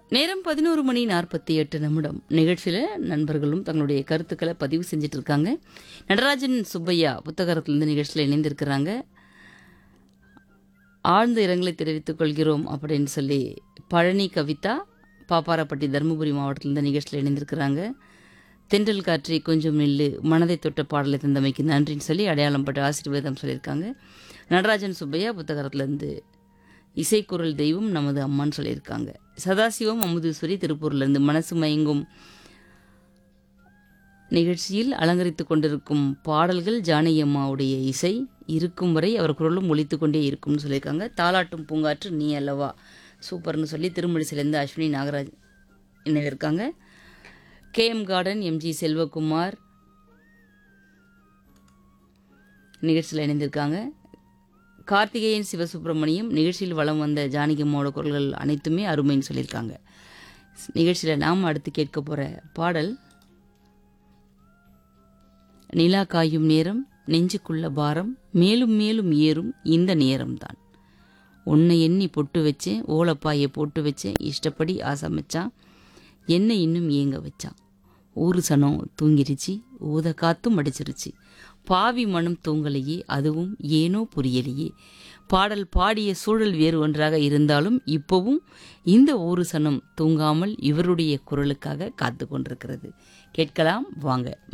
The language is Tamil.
நேரம் பதினோரு மணி நாற்பத்தி எட்டு நிமிடம் நிகழ்ச்சியில் நண்பர்களும் தங்களுடைய கருத்துக்களை பதிவு செஞ்சுட்டு இருக்காங்க நடராஜன் சுப்பையா புத்தகத்திலிருந்து நிகழ்ச்சியில் இணைந்திருக்கிறாங்க ஆழ்ந்த இரங்கலை தெரிவித்துக் கொள்கிறோம் அப்படின்னு சொல்லி பழனி கவிதா பாப்பாரப்பட்டி தருமபுரி மாவட்டத்திலிருந்து நிகழ்ச்சியில் இணைந்திருக்கிறாங்க தென்றல் காற்றி கொஞ்சம் நில்லு மனதை தொட்ட பாடலை தந்தமைக்கு நன்றின்னு சொல்லி அடையாளம் பட்டு ஆசீர்வாதம் சொல்லியிருக்காங்க நடராஜன் சுப்பையா புத்தகத்திலேருந்து இசைக்குரல் தெய்வம் நமது அம்மான்னு சொல்லியிருக்காங்க சதாசிவம் அமுதீஸ்வரி திருப்பூர்லேருந்து மனசு மயங்கும் நிகழ்ச்சியில் அலங்கரித்து கொண்டிருக்கும் பாடல்கள் ஜானகி அம்மாவுடைய இசை இருக்கும் வரை அவர் குரலும் ஒலித்து கொண்டே இருக்கும்னு சொல்லியிருக்காங்க தாலாட்டும் பூங்காற்று நீ அல்லவா சூப்பர்னு சொல்லி திருமணிசிலேருந்து அஸ்வினி நாகராஜ் இணைவிருக்காங்க கேஎம் கார்டன் எம்ஜி செல்வகுமார் நிகழ்ச்சியில் இணைந்திருக்காங்க கார்த்திகேயன் சிவசுப்பிரமணியம் நிகழ்ச்சியில் வலம் வந்த ஜானகி அம்மாவோட குரல்கள் அனைத்துமே அருமைன்னு சொல்லியிருக்காங்க நிகழ்ச்சியில் நாம் அடுத்து கேட்க போகிற பாடல் நிலா காயும் நேரம் நெஞ்சுக்குள்ள பாரம் மேலும் மேலும் ஏறும் இந்த நேரம்தான் உன்னை எண்ணி பொட்டு வச்சேன் ஓலப்பாயை போட்டு வச்சேன் இஷ்டப்படி ஆசமிச்சான் என்ன இன்னும் ஏங்க வச்சான் ஊரு சனம் தூங்கிருச்சு ஊத காத்தும் அடிச்சிருச்சு பாவி மனம் தூங்கலையே அதுவும் ஏனோ புரியலையே பாடல் பாடிய சூழல் வேறு ஒன்றாக இருந்தாலும் இப்போவும் இந்த ஊரு சனம் தூங்காமல் இவருடைய குரலுக்காக காத்து கொண்டிருக்கிறது கேட்கலாம் வாங்க